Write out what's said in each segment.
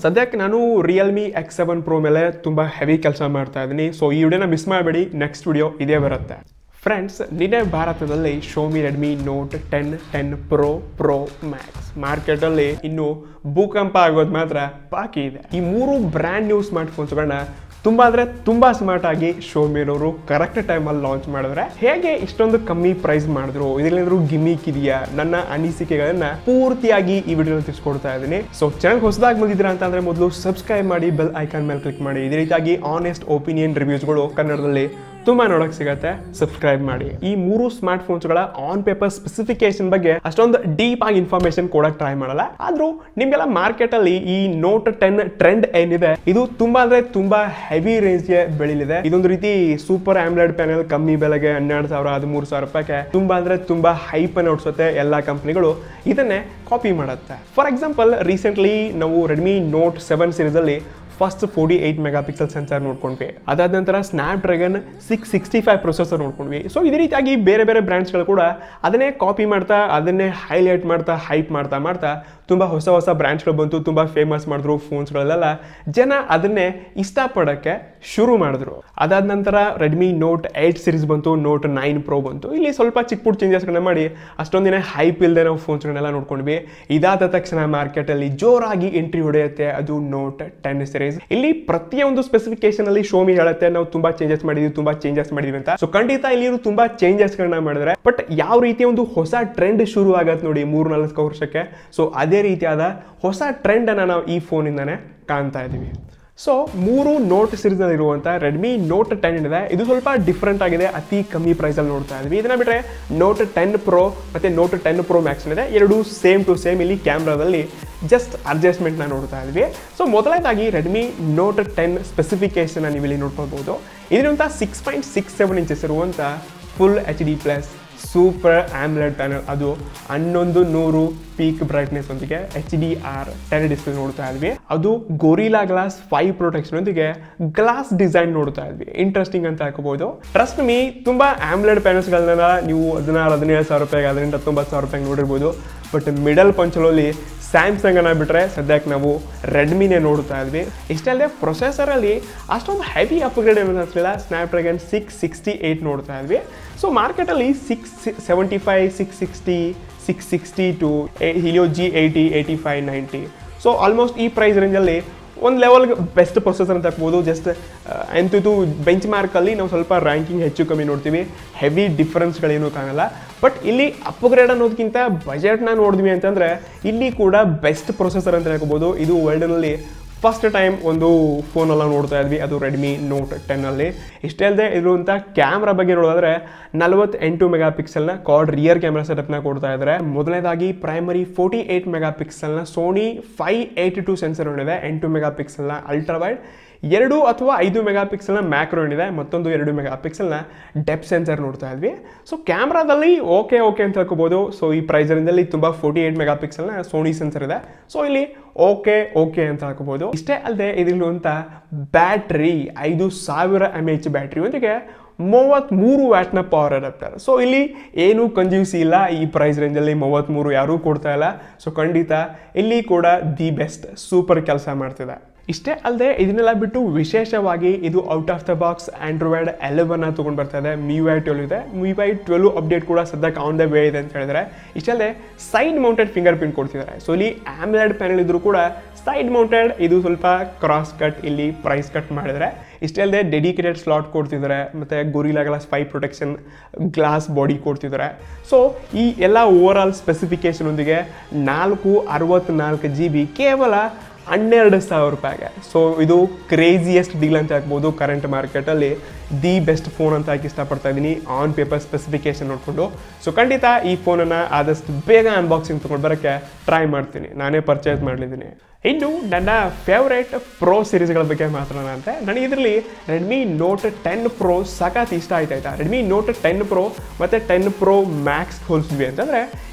ಸದ್ಯಕ್ಕೆ ನಾನು Realme X seven pro ಮೇಲೆ ತುಂಬ ಹೆವಿ ಕೆಲಸ ಮಾಡ್ತಾ ಇದ್ದೀನಿ ಸೊ ಈ ವಿಡಿಯೋನ ಮಿಸ್ ಮಾಡಬೇಡಿ ನೆಕ್ಸ್ಟ್ ವಿಡಿಯೋ ಇದೇ ಬರುತ್ತೆ ಫ್ರೆಂಡ್ಸ್ ನಿನ್ನೆ ಭಾರತದಲ್ಲಿ Xiaomi Redmi note ten ten pro pro max ಮಾರ್ಕೆಟಲ್ಲಿ ಇನ್ನು ಭೂಕಂಪ ಆಗೋದು ಮಾತ್ರ ಬಾಕಿ ಇದೆ ಈ ಮೂರು ಬ್ರ್ಯಾಂಡ್ ನ್ಯೂ ಸ್ಮಾರ್ಟ್ ಫೋನ್ಸ್ಗಳನ್ನ ತುಂಬಾ ಅಂದ್ರೆ ತುಂಬಾ ಸ್ಮಾರ್ಟ್ ಆಗಿ ಶೋಮಿಯವರು ಕರೆಕ್ಟ್ ಟೈಮಲ್ಲಿ ಲಾಂಚ್ ಮಾಡಿದ್ರೆ ಹೇಗೆ ಇಷ್ಟೊಂದು ಕಮ್ಮಿ ಪ್ರೈಸ್ ಮಾಡಿದ್ರು ಇದ್ರಲ್ಲೇನಾದ್ರು ಗಿಮಿಕ್ ಇದೆಯಾ ನನ್ನ ಅನಿಸಿಕೆಗಳನ್ನ ಪೂರ್ತಿಯಾಗಿ ಈ ವಿಡಿಯೋ ತಿಳಿಸ್ಕೊಡ್ತಾ ಇದ್ದೀನಿ ಸೊ ಚಾನಲ್ ಹೊಸದಾಗಿ ಬಂದಿದ್ದೀರಾ ಅಂತ ಅಂದ್ರೆ ಮೊದಲು ಸಬ್ಸ್ಕ್ರೈಬ್ ಮಾಡಿ ಬೆಲ್ ಐಕಾನ್ ಮೇಲೆ ಕ್ಲಿಕ್ ಮಾಡಿ ಇದೇ ರೀತಿಯಾಗಿ ಆನೆಸ್ಟ್ ಒಪಿನಿಯನ್ ರಿವ್ಯೂಸ್ಗಳು ಕನ್ನಡದಲ್ಲಿ ತುಂಬಾ ನೋಡಕ್ ಸಿಗತ್ತೆ ಸಬ್ಸ್ಕ್ರೈಬ್ ಮಾಡಿ ಈ ಮೂರು ಸ್ಮಾರ್ಟ್ ಫೋನ್ಸ್ಗಳ ಆನ್ ಪೇಪರ್ ಸ್ಪೆಸಿಫಿಕೇಶನ್ ಬಗ್ಗೆ ಅಷ್ಟೊಂದು ಡೀಪ್ ಆಗಿ ಇನ್ಫಾರ್ಮೇಶನ್ ಕೊಡಕ್ ಟ್ರೈ ಮಾಡಲ್ಲ ಆದ್ರೂ ನಿಮ್ಗೆಲ್ಲ ಮಾರ್ಕೆಟ್ ಅಲ್ಲಿ ಈ ನೋಟ್ ಟೆನ್ ಟ್ರೆಂಡ್ ಏನಿದೆ ಇದು ತುಂಬಾ ಅಂದ್ರೆ ತುಂಬಾ ಹೆವಿ ರೇಂಜ್ ಗೆ ಬೆಳಿಲಿದೆ ಇದೊಂದು ರೀತಿ ಸೂಪರ್ ಆಮ್ಲೆಡ್ ಪ್ಯಾನೆಲ್ ಕಮ್ಮಿ ಬೆಲೆಗೆ ಹನ್ನೆರಡು ಸಾವಿರ ಹದಿಮೂರು ಸಾವಿರ ರೂಪಾಯಿಗೆ ತುಂಬಾ ಅಂದ್ರೆ ತುಂಬಾ ಹೈಪ್ ಅನ್ನು ಓಡಿಸುತ್ತೆ ಎಲ್ಲಾ ಕಂಪ್ನಿಗಳು ಇದನ್ನೇ ಕಾಪಿ ಮಾಡುತ್ತೆ ಫಾರ್ ಎಕ್ಸಾಂಪಲ್ ರೀಸೆಂಟ್ಲಿ ನಾವು ರೆಡ್ಮಿ ನೋಟ್ ಸೆವೆನ್ ಸೀರೀಸ್ ಅಲ್ಲಿ first forty eight megapixel sensor ನೋಡ್ಕೊಂಡ್ವಿ ಅದಾದ ನಂತರ Snapdragon six sixty five processor ನೋಡ್ಕೊಂಡ್ವಿ ಸೊ ಇದೇ ರೀತಿಯಾಗಿ ಬೇರೆ ಬೇರೆ ಬ್ರ್ಯಾಂಡ್ಸ್ಗಳು ಕೂಡ ಅದನ್ನೇ ಕಾಪಿ ಮಾಡ್ತಾ ಅದನ್ನೇ ಹೈಲೈಟ್ ಮಾಡ್ತಾ ಹೈಪ್ ಮಾಡ್ತಾ ಮಾಡ್ತಾ ತುಂಬ ಹೊಸ ಹೊಸ ಬ್ರ್ಯಾಂಡ್ಸ್ಗಳು ಬಂತು ತುಂಬ ಫೇಮಸ್ ಮಾಡಿದ್ರು ಫೋನ್ಸ್ಗಳಲ್ಲೆಲ್ಲ ಜನ ಅದನ್ನೇ ಇಷ್ಟಪಡೋಕ್ಕೆ ಶುರು ಮಾಡಿದ್ರು ಅದಾದ ನಂತರ ರೆಡ್ಮಿ ನೋಟ್ ಏಯ್ಟ್ ಸೀರೀಸ್ ಬಂತು ನೋಟ್ ನೈನ್ ಪ್ರೋ ಬಂತು ಇಲ್ಲಿ ಸ್ವಲ್ಪ ಚಿಕ್ಕ ಪುಟ್ಟ ಚೇಂಜಸ್ಗಳನ್ನ ಮಾಡಿ ಅಷ್ಟೊಂದಿನ ಹೈಪ್ ಇಲ್ಲದೆ ನಾವು ಫೋನ್ಸ್ಗಳನ್ನೆಲ್ಲ ನೋಡ್ಕೊಂಡ್ವಿ ಇದಾದ ತಕ್ಷಣ ಮಾರ್ಕೆಟಲ್ಲಿ ಜೋರಾಗಿ ಎಂಟ್ರಿ ಹೊಡೆಯುತ್ತೆ ಅದು ನೋಟ್ ಟೆನ್ ಸೀರೀಸ್ ಇಲ್ಲಿ ಪ್ರತಿಯೊಂದು ಸ್ಪೆಸಿಫಿಕೇಶನ್ ಅಲ್ಲಿ ಶೋಮಿ ಹೇಳುತ್ತೆ ನಾವು ತುಂಬಾ ಚೇಂಜಸ್ ಮಾಡಿದ್ವಿ ತುಂಬಾ ಚೇಂಜಸ್ ಮಾಡಿದ್ವಿ ಅಂತ ಸೊ ಖಂಡಿತ ಇಲ್ಲಿ ಇವ್ರು ತುಂಬಾ ಚೇಂಜಸ್ ಗಳನ್ನ ಮಾಡಿದ್ರೆ ಬಟ್ ಯಾವ ರೀತಿಯ ಒಂದು ಹೊಸ ಟ್ರೆಂಡ್ ಶುರು ಆಗತ್ತೆ ನೋಡಿ ಮೂರ್ ನಾಲ್ಕು ವರ್ಷಕ್ಕೆ ಸೊ ಅದೇ ರೀತಿಯಾದ ಹೊಸ ಟ್ರೆಂಡ್ ಅನ್ನ ನಾವು ಈ ಫೋನಿಂದಾನೆ ಕಾಣ್ತಾ ಇದೀವಿ ಸೊ ಮೂರು ನೋಟ್ ಸೀರೀಸ್ ಇರುವಂತ ರೆಡ್ಮಿ ನೋಟ್ ಟೆನ್ ಇದೆ ಇದು ಸ್ವಲ್ಪ ಡಿಫ್ರೆಂಟ್ ಆಗಿದೆ ಅತಿ ಕಮ್ಮಿ ಪ್ರೈಸ್ ಅಲ್ಲಿ ನೋಡ್ತಾ ಇದ್ವಿ ಇದನ್ನ ಬಿಟ್ರೆ ನೋಟ್ ಟೆನ್ ಪ್ರೋ ಮತ್ತೆ ನೋಟ್ ಟೆನ್ ಪ್ರೋ ಮ್ಯಾಕ್ಸ್ ಇದೆ ಎರಡು ಸೇಮ್ ಟು ಸೇಮ್ ಇಲ್ಲಿ ಕ್ಯಾಮ್ರಾದಲ್ಲಿ ಜಸ್ಟ್ ಅಡ್ಜಸ್ಟ್ಮೆಂಟ್ನ ನೋಡ್ತಾ ಇದ್ವಿ ಸೊ ಮೊದಲನೇದಾಗಿ ರೆಡ್ಮಿ ನೋಟ್ ಟೆನ್ ಸ್ಪೆಸಿಫಿಕೇಶನ್ ನೀವು ಇಲ್ಲಿ ನೋಡ್ಕೊಳ್ಬಹುದು ಇದರಿಂದ six point six seven inches ಇರುವಂಥ full H D plus super AMOLED panel ಅದು ಹನ್ನೊಂದು ನೂರು ಪೀಕ್ ಬ್ರೈಟ್ನೆಸ್ ಒಂದಿಗೆ H D R ten display ನೋಡ್ತಾ ಇದ್ವಿ ಅದು ಗೊರಿಲಾ ಗ್ಲಾಸ್ ಫೈವ್ ಪ್ರೊಟೆಕ್ಷನ್ ಒಂದಿಗೆ ಗ್ಲಾಸ್ ಡಿಸೈನ್ ನೋಡ್ತಾ ಇದ್ವಿ ಇಂಟ್ರೆಸ್ಟಿಂಗ್ ಅಂತ ಹಾಕೋಬಹುದು ಟ್ರಸ್ಟ್ ಮೀ ತುಂಬಾ ಆಮ್ಲೆಟ್ ಪ್ಯಾನಲ್ಸ್ಗಳನ್ನ ನೀವು ಹದಿನಾರು ಹದಿನೇಳು ಸಾವಿರ ರೂಪಾಯಿಗೆ ಹದಿನೆಂಟು ಹತ್ತೊಂಬತ್ತು ಸಾವಿರ ರೂಪಾಯಿಗೆ ನೋಡಿರ್ಬೋದು ಬಟ್ ಮಿಡಲ್ ಪಂಚಲಲ್ಲಿ ಸ್ಯಾಮ್ಸಂಗ್ ಅನ್ನ ಬಿಟ್ಟರೆ ಸದ್ಯಕ್ಕೆ ನಾವು ರೆಡ್ಮಿನೇ ನೋಡ್ತಾ ಇದ್ವಿ ಇಷ್ಟಲ್ಲದೆ ಪ್ರೊಸೆಸರಲ್ಲಿ ಅಷ್ಟೊಂದು ಹೆವಿ ಅಪ್ಗ್ರೇಡ್ ಏನು ಅನ್ಸಲಿಲ್ಲ ಸ್ನ್ಯಾಪ್ಡ್ರ್ಯಾಗನ್ ಸಿಕ್ಸ್ ಸಿಕ್ಸ್ಟಿ ಏಯ್ಟ್ ನೋಡ್ತಾ ಇದ್ವಿ ಸೊ ಮಾರ್ಕೆಟಲ್ಲಿ six seventy five six sixty six sixty two Helio G eighty eighty five ninety so almost ಈ ಪ್ರೈಸ್ ರೇಂಜಲ್ಲಿ ಒಂದು ಲೆವೆಲ್ಗೆ ಬೆಸ್ಟ್ ಪ್ರೊಸೆಸರ್ ಅಂತ ಹಾಕ್ಬೋದು ಜಸ್ಟ್ ಎಂತಿದು ಬೆಂಚ್ ಮಾರ್ಕಲ್ಲಿ ನಾವು ಸ್ವಲ್ಪ ರ್ಯಾಂಕಿಂಗ್ ಹೆಚ್ಚು ಕಮ್ಮಿ ನೋಡ್ತೀವಿ ಹೆವಿ ಡಿಫ್ರೆನ್ಸ್ಗಳೇನು ಕಾಣಲ್ಲ ಬಟ್ ಇಲ್ಲಿ ಅಪ್ಗ್ರೇಡ್ ಅನ್ನೋದಕ್ಕಿಂತ ಬಜೆಟ್ನ ನೋಡಿದ್ವಿ ಅಂತಂದರೆ ಇಲ್ಲಿ ಕೂಡ ಬೆಸ್ಟ್ ಪ್ರೊಸೆಸರ್ ಅಂತ ಹೇಳ್ಕೋಬೋದು ಇದು ವರ್ಲ್ಡ್ನಲ್ಲಿ ಫಸ್ಟ್ ಟೈಮ್ ಒಂದು ಫೋನೆಲ್ಲ ನೋಡ್ತಾ ಇದ್ವಿ ಅದು ರೆಡ್ಮಿ ನೋಟ್ ಟೆನ್ನಲ್ಲಿ ಇಷ್ಟೇ ಅಲ್ಲದೆ ಇರುವಂಥ ಕ್ಯಾಮ್ರಾ ಬಗ್ಗೆ ನೋಡೋದಾದ್ರೆ ನಲವತ್ತೆಂಟು ಮೆಗಾ ಪಿಕ್ಸೆಲ್ನ ಕಾರ್ಡ್ ರಿಯರ್ ಕ್ಯಾಮ್ರಾ ಸೆಟಪ್ನ ಕೊಡ್ತಾ ಇದ್ದಾರೆ ಮೊದಲನೇದಾಗಿ ಪ್ರೈಮರಿ ಫೋರ್ಟಿ ಏಯ್ಟ್ ಮೆಗಾ ಪಿಕ್ಸೆಲ್ನ Sony five eighty two sensor ಹೊಂದಿದೆ ಎಂಟು ಮೆಗಾ ಪಿಕ್ಸೆಲ್ನ ಅಲ್ಟ್ರಾವೈಡ್ ಎರಡು ಅಥವಾ ಐದು ಮೆಗಾ ಪಿಕ್ಸೆಲ್ನ ಮ್ಯಾಕ್ರೋ ಇದೆ ಮತ್ತೊಂದು ಎರಡು ಮೆಗಾ ಪಿಕ್ಸೆಲ್ನ ಡೆಪ್ ಸೆನ್ಸರ್ ನೋಡ್ತಾ ಇದ್ವಿ ಸೊ ಕ್ಯಾಮ್ರಾದಲ್ಲಿ ಓಕೆ ಓಕೆ ಅಂತ ಹೇಳ್ಕೋಬೋದು ಸೊ ಈ ಪ್ರೈಸರಿಂದಲ್ಲಿ ತುಂಬ ಫೋರ್ಟಿ ಏಯ್ಟ್ ಮೆಗಾ ಪಿಕ್ಸೆಲ್ನ ಸೋನಿ ಸೆನ್ಸರ್ ಇದೆ ಸೊ ಇಲ್ಲಿ ಓಕೆ ಓಕೆ ಅಂತ ಹಾಕೋಬಹುದು ಇಷ್ಟೇ ಅಲ್ಲದೆ ಇದಿರುವಂಥ ಬ್ಯಾಟ್ರಿ ಐದು ಸಾವಿರ ಎಮ್ ಎಚ್ ಬ್ಯಾಟ್ರಿ ಒಂದಿಗೆ ಮೂವತ್ತ್ಮೂರು ವ್ಯಾಟ್ನ ಪವರ್ ಅಡಾಪ್ಟರ್ ಸೊ ಇಲ್ಲಿ ಏನೂ ಕಂಜ್ಯೂಸಿ ಇಲ್ಲ ಈ ಪ್ರೈಸ್ ರೇಂಜಲ್ಲಿ ಮೂವತ್ತ್ಮೂರು ಯಾರೂ ಕೊಡ್ತಾ ಇಲ್ಲ ಸೊ ಖಂಡಿತ ಇಲ್ಲಿ ಕೂಡ ದಿ ಬೆಸ್ಟ್ ಸೂಪರ್ ಕೆಲಸ ಮಾಡ್ತಿದೆ ಇಷ್ಟೇ ಅಲ್ಲದೆ ಇದನ್ನೆಲ್ಲ ಬಿಟ್ಟು ವಿಶೇಷವಾಗಿ ಇದು out of the box Android ಎಲೆವನ್ನ ತೊಗೊಂಡು ಬರ್ತಾ ಇದೆ ಮಿವೈ ಟ್ವೆಲ್ ಇದೆ ಮಿವೈ ಟ್ವೆಲ್ ಅಪ್ಡೇಟ್ ಕೂಡ ಸದ್ಯಕ್ಕೆ ಆನ್ ದ ವೇ ಇದೆ ಅಂತ ಹೇಳಿದ್ರೆ ಇಷ್ಟಲ್ಲದೆ ಸೈಡ್ ಮೌಂಟೆಡ್ ಫಿಂಗರ್ ಪ್ರಿಂಟ್ ಕೊಡ್ತಿದ್ದಾರೆ ಸೊ ಇಲ್ಲಿ ಆಮ್ಲೆಡ್ ಪ್ಯಾನಲ್ ಇದ್ರೂ ಕೂಡ ಸೈಡ್ ಮೌಂಟೆಡ್ ಇದು ಸ್ವಲ್ಪ ಕ್ರಾಸ್ ಕಟ್ ಇಲ್ಲಿ ಪ್ರೈಸ್ ಕಟ್ ಮಾಡಿದರೆ ಇಷ್ಟೇ ಅಲ್ಲದೆ ಡೆಡಿಕೇಟೆಡ್ ಸ್ಲಾಟ್ ಕೊಡ್ತಿದ್ದಾರೆ ಮತ್ತು Gorilla Glass five protection glass body ಕೊಡ್ತಿದ್ದಾರೆ ಸೊ ಈ ಎಲ್ಲ ಓವರ್ ಆಲ್ ಸ್ಪೆಸಿಫಿಕೇಶನ್ ಒಂದಿಗೆ ನಾಲ್ಕು ಅರವತ್ನಾಲ್ಕು ಜಿ ಬಿ ಕೇವಲ ಹನ್ನೆರಡು ಸಾವಿರ ರೂಪಾಯಿಗೆ ಸೊ ಇದು ಕ್ರೇಜಿಯೆಸ್ಟ್ ಡೀಲ್ ಅಂತ ಹಾಕ್ಬೋದು ಕರೆಂಟ್ ಮಾರ್ಕೆಟಲ್ಲಿ ದಿ ಬೆಸ್ಟ್ ಫೋನ್ ಅಂತ ಹಾಕಿ ಇಷ್ಟಪಡ್ತಾ ಇದ್ದೀನಿ ಆನ್ ಪೇಪರ್ ಸ್ಪೆಸಿಫಿಕೇಶನ್ ನೋಡಿಕೊಂಡು ಸೊ ಖಂಡಿತ ಈ ಫೋನನ್ನು ಆದಷ್ಟು ಬೇಗ ಅನ್ಬಾಕ್ಸಿಂಗ್ ತೊಗೊಂಡು ಬರೋಕ್ಕೆ ಟ್ರೈ ಮಾಡ್ತೀನಿ ನಾನೇ ಪರ್ಚೇಸ್ ಮಾಡಲಿದ್ದೀನಿ ಇನ್ನು ನನ್ನ ಫೇವ್ರೇಟ್ ಪ್ರೋ ಸೀರೀಸ್ಗಳ ಬಗ್ಗೆ ಮಾತಾಡೋಣ ಅಂತ ನನಗೆ ಇದರಲ್ಲಿ ರೆಡ್ಮಿ ನೋಟ್ ಟೆನ್ ಪ್ರೋ ಸಖತ್ ಇಷ್ಟ ಆಯ್ತು ಆಯ್ತಾ ರೆಡ್ಮಿ ನೋಟ್ ಟೆನ್ ಪ್ರೋ ಮತ್ತು ಟೆನ್ ಪ್ರೋ ಮ್ಯಾಕ್ಸ್ ಹೋಲಿಸಿದ್ವಿ ಅಂತಂದರೆ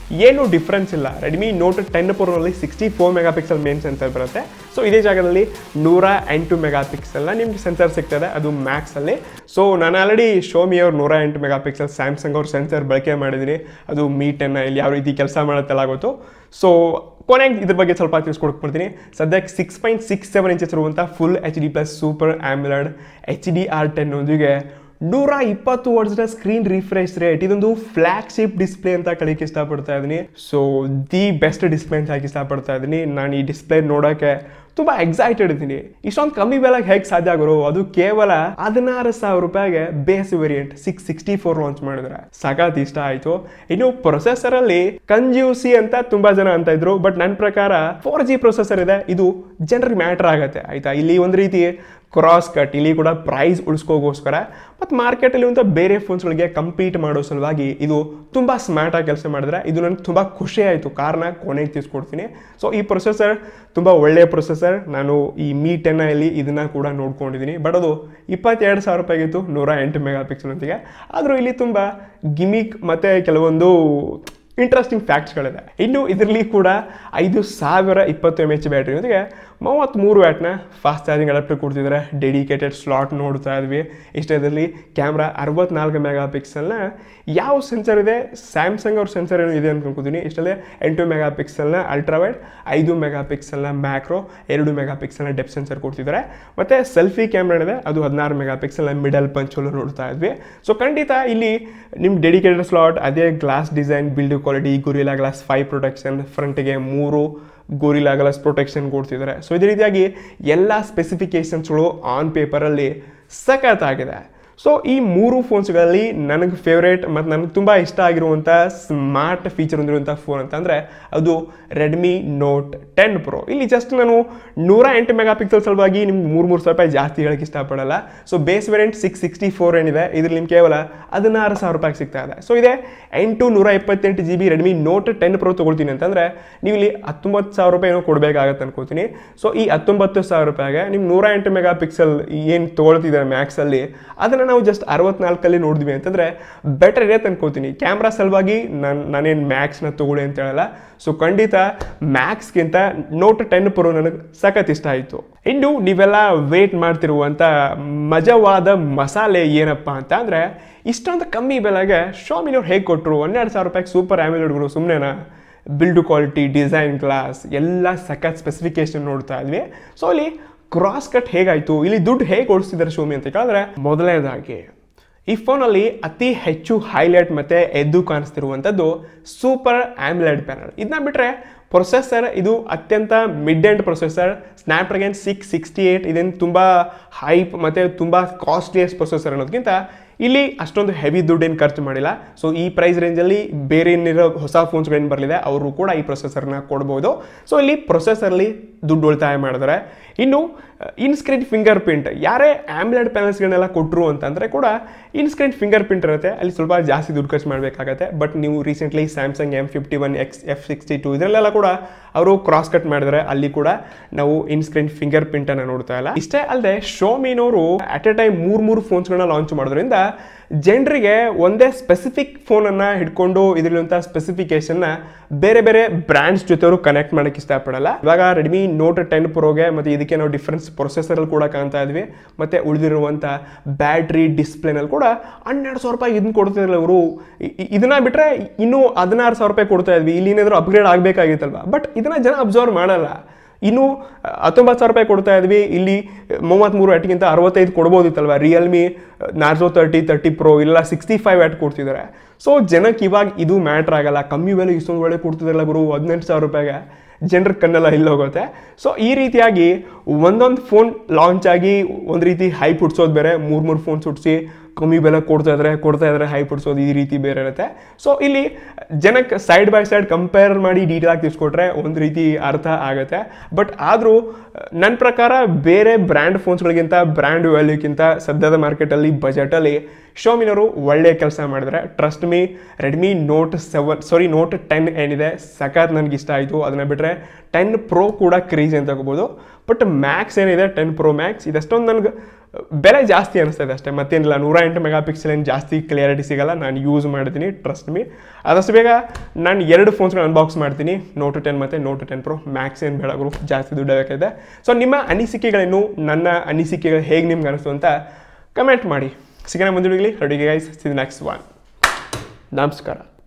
ಏನು ಡಿಫ್ರೆನ್ಸ್ ಇಲ್ಲ ರೆಡ್ಮಿ ನೋಟ್ ಟೆನ್ ಪ್ರೋನಲ್ಲಿ sixty four megapixel main sensor ಬರುತ್ತೆ ಸೊ ಇದೇ ಜಾಗದಲ್ಲಿ ನೂರ ಎಂಟು ಮೆಗಾ ಪಿಕ್ಸೆಲ್ನ ನಿಮ್ಗೆ ಸೆನ್ಸರ್ ಸಿಗ್ತದೆ ಅದು ಮ್ಯಾಕ್ಸಲ್ಲಿ ಸೊ ನಾನು ಆಲ್ರೆಡಿ ಶೋಮಿ ಅವ್ರು ನೂರ ಎಂಟು ಮೆಗಾ ಪಿಕ್ಸೆಲ್ ಸ್ಯಾಮ್ಸಂಗ್ ಅವ್ರ ಸೆನ್ಸರ್ ಬಳಕೆ ಮಾಡಿದ್ದೀನಿ ಅದು ಮೀ ಟೆನ್ ಇಲ್ಲಿ ಯಾವ ರೀತಿ ಕೆಲಸ ಮಾಡುತ್ತೆಲ್ಲ ಆಗುತ್ತೋ ಸೊ ಕೊನೆಗೆ ಇದ್ರ ಬಗ್ಗೆ ಸ್ವಲ್ಪ ತಿಳಿಸ್ಕೊಡ್ಕೊಡ್ತೀನಿ ಸದ್ಯಕ್ಕೆ six point six seven inches ಇರುವಂಥ full H D plus super AMOLED H D R ten ಒಂದಿಗೆ ನೂರ ಇಪ್ಪತ್ತು ವರ್ಡ್ಸ್ನ ಸ್ಕ್ರೀನ್ ರಿಫ್ರೆಶ್ ರೇಟ್ ಇದೊಂದು ಫ್ಲಾಗ್ಶಿಪ್ ಡಿಸ್ಪ್ಲೇ ಅಂತ ಕಳಿಕೆ ಇಷ್ಟಪಡ್ತಾ ಇದ್ದೀನಿ ಸೊ ದಿ ಬೆಸ್ಟ್ ಡಿಸ್ಪ್ಲೇ ಅಂತ ಹಾಕಿ ಇಷ್ಟಪಡ್ತಾ ಇದ್ದೀನಿ ನಾನು ಈ ಡಿಸ್ಪ್ಲೇ ನೋಡೋಕ್ಕೆ ತುಂಬ ಎಕ್ಸೈಟೆಡ್ ಇದ್ದೀನಿ ಇಷ್ಟೊಂದು ಕಮ್ಮಿ ಬೆಲೆಗೆ ಹೇಗೆ ಸಾಧ್ಯ ಆಗೋರು ಅದು ಕೇವಲ ಹದಿನಾರು ಸಾವಿರ ರೂಪಾಯಿಗೆ base variant six sixty four launch ಮಾಡಿದ್ರೆ ಸಖತ್ ಇಷ್ಟ ಆಯಿತು ಇನ್ನು ಪ್ರೊಸೆಸರ್ ಅಲ್ಲಿ ಕಂಜ್ಯೂಸಿ ಅಂತ ತುಂಬಾ ಜನ ಅಂತ ಇದ್ರು ಬಟ್ ನನ್ನ ಪ್ರಕಾರ ಫೋರ್ ಜಿ ಪ್ರೊಸೆಸರ್ ಇದೆ ಇದು ಜನರಿಗೆ ಮ್ಯಾಟರ್ ಆಗುತ್ತೆ ಆಯ್ತಾ ಇಲ್ಲಿ ಒಂದು ರೀತಿ ಕ್ರಾಸ್ ಕಟ್ ಇಲ್ಲಿ ಕೂಡ ಪ್ರೈಸ್ ಉಳಿಸ್ಕೋಗೋಸ್ಕರ ಮತ್ತು ಮಾರ್ಕೆಟಲ್ಲಿ ಅಂತ ಬೇರೆ ಫೋನ್ಸ್ಗಳಿಗೆ ಕಂಪೀಟ್ ಮಾಡೋ ಸಲುವಾಗಿ ಇದು ತುಂಬ ಸ್ಮಾರ್ಟಾಗಿ ಕೆಲಸ ಮಾಡಿದ್ರೆ ಇದು ನನಗೆ ತುಂಬ ಖುಷಿ ಆಯಿತು ಕಾರಣ ಕೊನೆಗೆ ತಿಳಿಸ್ಕೊಡ್ತೀನಿ ಸೊ ಈ ಪ್ರೊಸೆಸರ್ ತುಂಬ ಒಳ್ಳೆಯ ಪ್ರೊಸೆಸರ್ ನಾನು ಈ ಮೀ ಟೆನ್ನಲ್ಲಿ ಇದನ್ನು ಕೂಡ ನೋಡ್ಕೊಂಡಿದ್ದೀನಿ ಬಟ್ ಅದು ಇಪ್ಪತ್ತೆರಡು ಸಾವಿರ ರೂಪಾಯಿಗಿತ್ತು ನೂರ ಎಂಟು ಮೆಗಾ ಪಿಕ್ಸೆಲ್ ಅಂತಿಗೆ ಆದರೂ ಇಲ್ಲಿ ತುಂಬ ಗಿಮಿಕ್ ಮತ್ತು ಕೆಲವೊಂದು ಇಂಟ್ರೆಸ್ಟಿಂಗ್ ಫ್ಯಾಕ್ಟ್ಸ್ಗಳಿದೆ ಇನ್ನು ಇದರಲ್ಲಿ ಕೂಡ ಐದು ಸಾವಿರ ಇಪ್ಪತ್ತು ಎಮ್ ಎಚ್ ಬ್ಯಾಟ್ರಿ ಜೊತೆಗೆ ಮೂವತ್ತ್ಮೂರು ವ್ಯಾಟ್ನ ಫಾಸ್ಟ್ ಚಾರ್ಜಿಂಗ್ ಅಡಾಪ್ಟರ್ ಕೊಡ್ತಿದ್ದಾರೆ ಡೆಡಿಕೇಟೆಡ್ ಸ್ಲಾಟ್ ನೋಡ್ತಾ ಇದ್ವಿ ಇಷ್ಟದಲ್ಲಿ ಕ್ಯಾಮ್ರಾ ಅರವತ್ನಾಲ್ಕು ಮೆಗಾ ಪಿಕ್ಸೆಲ್ನ ಯಾವ ಸೆನ್ಸರ್ ಇದೆ ಸ್ಯಾಮ್ಸಂಗ್ ಅವ್ರ ಸೆನ್ಸರ್ ಏನು ಇದೆ ಅಂತ ಅನ್ಕೋತೀನಿ ಇಷ್ಟಲ್ಲೇ ಎಂಟು ಮೆಗಾ ಪಿಕ್ಸೆಲ್ನ ಅಲ್ಟ್ರಾವೈಡ್ ಐದು ಮೆಗಾ ಪಿಕ್ಸೆಲ್ನ ಮ್ಯಾಕ್ರೋ ಎರಡು ಮೆಗಾ ಪಿಕ್ಸೆಲ್ನ ಡೆಪ್ ಸೆನ್ಸರ್ ಕೊಡ್ತಿದ್ದಾರೆ ಮತ್ತು ಸೆಲ್ಫಿ ಕ್ಯಾಮ್ರಾ ಇದೆ ಅದು ಹದಿನಾರು ಮೆಗಾ ಪಿಕ್ಸೆಲ್ನ ಮಿಡಲ್ ಪಂಚಲ್ಲೂ ನೋಡ್ತಾ ಇದ್ವಿ ಸೊ ಖಂಡಿತ ಇಲ್ಲಿ ನಿಮ್ಮ ಡೆಡಿಕೇಟೆಡ್ ಸ್ಲಾಟ್ ಅದೇ glass design build quality gorilla glass five protection ಫ್ರಂಟ್ಗೆ ಮೂರು ಗೋರಿಲಾ ಗ್ಲಾಸ್ ಪ್ರೊಟೆಕ್ಷನ್ ಕೊಡ್ತಿದ್ದಾರೆ ಸೊ ಇದೇ ರೀತಿಯಾಗಿ ಎಲ್ಲ ಸ್ಪೆಸಿಫಿಕೇಶನ್ಸ್ಗಳು ಆನ್ ಪೇಪರಲ್ಲಿ ಸಖತ್ತಾಗಿದೆ ಸೊ ಈ ಮೂರು ಫೋನ್ಸ್ಗಳಲ್ಲಿ ನನಗೆ ಫೇವ್ರೇಟ್ ಮತ್ತು ನನಗೆ ತುಂಬ ಇಷ್ಟ ಆಗಿರುವಂಥ ಸ್ಮಾರ್ಟ್ ಫೀಚರ್ ಹೊಂದಿರುವಂಥ ಫೋನ್ ಅಂತಂದರೆ ಅದು ರೆಡ್ಮಿ ನೋಟ್ ಟೆನ್ ಪ್ರೋ ಇಲ್ಲಿ ಜಸ್ಟ್ ನಾನು ನೂರ ಎಂಟು ಮೆಗಾ ಪಿಕ್ಸೆಲ್ ಸಲುವಾಗಿ ನಿಮ್ಗೆ ಮೂರು ಮೂರು ಸಾವಿರ ರೂಪಾಯಿ ಜಾಸ್ತಿ ಹೇಳಕ್ಕೆ ಇಷ್ಟಪಡಲ್ಲ so base variant six sixty four ಏನಿದೆ ಇದ್ರಲ್ಲಿ ನಿಮ್ಗೆ ಕೇವಲ ಹದಿನಾರು ಸಾವಿರ ರೂಪಾಯಿಗೆ ಸಿಗ್ತಾ ಇದೆ ಸೊ ಇದೆ ಎಂಟು ನೂರ ಇಪ್ಪತ್ತೆಂಟು G B Redmi note ten pro ತೊಗೊಳ್ತೀನಿ ಅಂತಂದರೆ ನೀವು ಇಲ್ಲಿ ಹತ್ತೊಂಬತ್ತು ಸಾವಿರ ರೂಪಾಯಿ ಏನೋ ಕೊಡಬೇಕಾಗತ್ತೆ ಅನ್ಕೋತೀನಿ ಸೊ ಈ ಹತ್ತೊಂಬತ್ತು ಸಾವಿರ ರೂಪಾಯಿಗೆ ನಿಮ್ಗೆ ನೂರ ಎಂಟು ಮೆಗಾ ಪಿಕ್ಸೆಲ್ ಏನು ತೊಗೊಳ್ತಿದ್ದಾರೆ ಮ್ಯಾಕ್ಸಲ್ಲಿ ಅದನ್ನು ನಾವು ಜಸ್ಟ್ ಅರವತ್ನಾಲ್ಕಲ್ಲಿ ನೋಡಿದ್ವಿ ಅಂತಂದರೆ ಬೆಟರ್ ಇದೆ ಅನ್ಕೋತೀನಿ ಕ್ಯಾಮ್ರಾ ಸಲುವಾಗಿ ನಾನು ನಾನೇನು ಮ್ಯಾಕ್ಸ್ನ ತೊಗೊಳ್ಳಿ ಅಂತ ಹೇಳಲ್ಲ ಸೊ ಖಂಡಿತ ಮ್ಯಾಕ್ಸ್ಗಿಂತ ನೋಟ್ ಟೆನ್ ಪ್ರೋ ನನಗೆ ಸಖತ್ ಇಷ್ಟ ಆಯಿತು ಇನ್ನು ನೀವೆಲ್ಲ ವೇಟ್ ಮಾಡ್ತಿರುವಂಥ ಮಜವಾದ ಮಸಾಲೆ ಏನಪ್ಪ ಅಂತ ಅಂದರೆ ಇಷ್ಟೊಂದು ಕಮ್ಮಿ ಬೆಲೆಗೆ ಶಾಮಿನವ್ರು ಹೇಗೆ ಕೊಟ್ಟರು ಹನ್ನೆರಡು ಸಾವಿರ ರೂಪಾಯಿಗೆ ಸೂಪರ್ ಆ್ಯಮಿಲೆಡ್ಗಳು ಸುಮ್ಮನೆನಾ ಬಿಲ್ಡ್ ಕ್ವಾಲಿಟಿ ಡಿಸೈನ್ ಕ್ಲಾಸ್ ಎಲ್ಲ ಸಖತ್ ಸ್ಪೆಸಿಫಿಕೇಶನ್ ನೋಡ್ತಾ ಇದ್ವಿ ಸೊ ಅಲ್ಲಿ ಕ್ರಾಸ್ ಕಟ್ ಹೇಗಾಯಿತು ಇಲ್ಲಿ ದುಡ್ಡು ಹೇಗೆ ಓಡಿಸ್ತಿದ್ದಾರೆ ಶೋಮಿ ಅಂತ ಕೇಳಿದ್ರೆ ಮೊದಲನೇದಾಗಿ ಈ ಫೋನಲ್ಲಿ ಅತಿ ಹೆಚ್ಚು ಹೈಲೈಟ್ ಮತ್ತು ಎದ್ದು ಕಾಣಿಸ್ತಿರುವಂಥದ್ದು ಸೂಪರ್ ಆಮ್ಲೆಡ್ ಪ್ಯಾನಲ್ ಇದನ್ನ ಬಿಟ್ಟರೆ ಪ್ರೊಸೆಸರ್ ಇದು ಅತ್ಯಂತ mid end processor Snapdragon six sixty eight ಇದೇನು ತುಂಬ ಹೈಪ್ ಮತ್ತು ತುಂಬ ಕಾಸ್ಟ್ಲಿಯಸ್ಟ್ ಪ್ರೊಸೆಸರ್ ಅನ್ನೋದಕ್ಕಿಂತ ಇಲ್ಲಿ ಅಷ್ಟೊಂದು ಹೆವಿ ದುಡ್ಡೇನು ಖರ್ಚು ಮಾಡಿಲ್ಲ ಸೊ ಈ ಪ್ರೈಸ್ ರೇಂಜಲ್ಲಿ ಬೇರೆ ಏನಿರೋ ಹೊಸ ಫೋನ್ಸ್ಗಳೇನು ಬರಲಿದೆ ಅವರು ಕೂಡ ಈ ಪ್ರೊಸೆಸರ್ನ ಕೊಡ್ಬೋದು ಸೊ ಇಲ್ಲಿ ಪ್ರೊಸೆಸರ್ಲಿ ದುಡ್ಡು ಉಳಿತಾಯ ಮಾಡಿದ್ರೆ ಇನ್ನು ಇನ್ಸ್ಕ್ರೀನ್ ಫಿಂಗರ್ ಪ್ರಿಂಟ್ ಯಾರೇ ಆಮ್ಲೆಡ್ ಪ್ಯಾನಲ್ಸ್ಗಳನ್ನೆಲ್ಲ ಕೊಟ್ಟರು ಅಂತಂದರೆ ಕೂಡ ಇನ್ಸ್ಕ್ರೀನ್ ಫಿಂಗರ್ ಪ್ರಿಂಟ್ ಇರುತ್ತೆ ಅಲ್ಲಿ ಸ್ವಲ್ಪ ಜಾಸ್ತಿ ದುಡ್ಡು ಖರ್ಚು ಮಾಡಬೇಕಾಗತ್ತೆ ಬಟ್ ನೀವು recently Samsung M fifty one X F sixty two ಇದರಲ್ಲೆಲ್ಲ ಕೂಡ ಅವರು ಕ್ರಾಸ್ ಕಟ್ ಮಾಡಿದ್ರೆ ಅಲ್ಲಿ ಕೂಡ ನಾವು ಇನ್ಸ್ಕ್ರೀನ್ ಫಿಂಗರ್ ಪ್ರಿಂಟನ್ನು ನೋಡ್ತಾ ಇಲ್ಲ ಇಷ್ಟೇ ಅಲ್ಲದೆ ಶೋಮಿನವರು ಅಟ್ ಎ ಟೈಮ್ ಮೂರು ಮೂರು ಫೋನ್ಸ್ಗಳನ್ನ ಲಾಂಚ್ ಮಾಡೋದ್ರಿಂದ ಜನರಿಗೆ ಒಂದೇ ಸ್ಪೆಸಿಫಿಕ್ ಫೋನನ್ನು ಹಿಡ್ಕೊಂಡು ಇದರಲ್ಲಿರುವಂಥ ಸ್ಪೆಸಿಫಿಕೇಶನ್ನ ಬೇರೆ ಬೇರೆ ಬ್ರ್ಯಾಂಡ್ಸ್ ಜೊತೆ ಅವರು ಕನೆಕ್ಟ್ ಮಾಡೋಕ್ಕೆ ಇಷ್ಟಪಡಲ್ಲ ಇವಾಗ ರೆಡ್ಮಿ ನೋಟ್ ಟೆನ್ ಪ್ರೋಗೆ ಮತ್ತು ಇದಕ್ಕೆ ನಾವು ಡಿಫ್ರೆನ್ಸ್ ಪ್ರೊಸೆಸರಲ್ಲಿ ಕೂಡ ಕಾಣ್ತಾ ಇದ್ವಿ ಮತ್ತು ಉಳಿದಿರುವಂಥ ಬ್ಯಾಟ್ರಿ ಡಿಸ್ಪ್ಲೇನಲ್ಲಿ ಕೂಡ ಹನ್ನೆರಡು ಸಾವಿರ ರೂಪಾಯಿ ಇದನ್ನ ಕೊಡ್ತಿದ್ರಲ್ಲ ಅವರು ಇದನ್ನ ಬಿಟ್ಟರೆ ಇನ್ನೂ ಹದಿನಾರು ಸಾವಿರ ರೂಪಾಯಿ ಕೊಡ್ತಾ ಇದ್ವಿ ಇಲ್ಲಿ ಏನಾದರೂ ಅಪ್ಗ್ರೇಡ್ ಆಗಬೇಕಾಗಿತ್ತಲ್ವ ಬಟ್ ಇದನ್ನ ಜನ ಅಬ್ಸರ್ವ್ ಮಾಡಲ್ಲ ಇನ್ನು ಹತ್ತೊಂಬತ್ತು ಸಾವಿರ ರೂಪಾಯಿ ಕೊಡ್ತಾ ಇದ್ವಿ ಇಲ್ಲಿ ಮೂವತ್ತ್ಮೂರು ವ್ಯಾಟ್ಗಿಂತ ಅರವತ್ತೈದು ಕೊಡ್ಬೋದಿತ್ತಲ್ವ Realme Narzo thirty thirty pro ಇಲ್ಲ ಸಿಕ್ಸ್ಟಿ ಫೈವ್ ವ್ಯಾಟ್ ಕೊಡ್ತಿದ್ದಾರೆ ಸೊ ಜನಕ್ಕೆ ಇವಾಗ ಇದು ಮ್ಯಾಟ್ರ್ ಆಗಲ್ಲ ಕಮ್ಮಿ ಬೆಲೆ ಇಷ್ಟೊಂದು ಒಳ್ಳೆ ಕೊಡ್ತಿದ್ದಾರಲ್ಲ ಗುರು ಹದಿನೆಂಟು ಸಾವಿರ ರೂಪಾಯಿಗೆ ಜನರ ಕಣ್ಣೆಲ್ಲ ಇಲ್ಲಿ ಹೋಗುತ್ತೆ ಸೊ ಈ ರೀತಿಯಾಗಿ ಒಂದೊಂದು ಫೋನ್ ಲಾಂಚ್ ಆಗಿ ಒಂದು ರೀತಿ ಹೈಪ್ ಹುಡ್ಸೋದು ಬೇರೆ ಮೂರು ಮೂರು ಫೋನ್ಸ್ ಹುಡ್ಸಿ ಕಮ್ಮಿ ಬೆಲೆ ಕೊಡ್ತಾ ಇದ್ದಾರೆ ಕೊಡ್ತಾ ಇದ್ದಾರೆ ಹೈ ಪಡಿಸೋದು ಈ ರೀತಿ ಬೇರೆ ಇರುತ್ತೆ ಸೊ ಇಲ್ಲಿ ಜನಕ್ಕೆ ಸೈಡ್ ಬೈ ಸೈಡ್ ಕಂಪೇರ್ ಮಾಡಿ ಡೀಟೇಲ್ ಆಗಿ ತಿಳಿಸ್ಕೊಟ್ರೆ ಒಂದು ರೀತಿ ಅರ್ಥ ಆಗುತ್ತೆ ಬಟ್ ಆದರೂ ನನ್ನ ಪ್ರಕಾರ ಬೇರೆ ಬ್ರ್ಯಾಂಡ್ ಫೋನ್ಸ್ಗಳಿಗಿಂತ ಬ್ರ್ಯಾಂಡ್ ವ್ಯಾಲ್ಯೂಕ್ಕಿಂತ ಸದ್ಯದ ಮಾರ್ಕೆಟಲ್ಲಿ ಬಜೆಟಲ್ಲಿ ಶೋಮಿನವರು ಒಳ್ಳೆಯ ಕೆಲಸ ಮಾಡಿದ್ರೆ trust me Redmi note seven sorry note ten ಏನಿದೆ ಸಖತ್ ನನಗೆ ಇಷ್ಟ ಆಯಿತು ಅದನ್ನ ಬಿಟ್ಟರೆ ಟೆನ್ ಪ್ರೋ ಕೂಡ ಕ್ರೇಜ್ ಅಂತ ತಗೋಬೋದು ಬಟ್ ಮ್ಯಾಕ್ಸ್ ಏನಿದೆ ಟೆನ್ ಪ್ರೋ ಮ್ಯಾಕ್ಸ್ ಇದಷ್ಟೊಂದು ನನಗೆ ಬೆಲೆ ಜಾಸ್ತಿ ಅನಿಸ್ತದೆ ಅಷ್ಟೇ ಮತ್ತೇನಿಲ್ಲ ನೂರ ಎಂಟು ಮೆಗಾ ಪಿಕ್ಸೆಲ್ ಏನು ಜಾಸ್ತಿ ಕ್ಲಿಯರಿಟಿ ಸಿಗಲ್ಲ ನಾನು ಯೂಸ್ ಮಾಡಿದ್ದೀನಿ ಟ್ರಸ್ಟ್ ಮೀ ಆದಷ್ಟು ಬೇಗ ನಾನು ಎರಡು ಫೋನ್ಸ್ಗಳು ಅನ್ಬಾಕ್ಸ್ ಮಾಡ್ತೀನಿ ನೋಟು ಟೆನ್ ಮತ್ತು ನೋಟು ಟೆನ್ ಪ್ರೋ ಮ್ಯಾಕ್ಸ್ ಏನು ಬೇಡ ಗುರು ಜಾಸ್ತಿ ದುಡ್ಡು ಬೇಕಾಗಿದೆ ಸೊ ನಿಮ್ಮ ಅನಿಸಿಕೆಗಳೇನು ನನ್ನ ಅನಿಸಿಕೆಗಳು ಹೇಗೆ ನಿಮ್ಗೆ ಅನಿಸ್ತು ಅಂತ ಕಮೆಂಟ್ ಮಾಡಿ ಸಿಗೋಣ ಮುಂದಿನ ready guys see next one ನಮಸ್ಕಾರ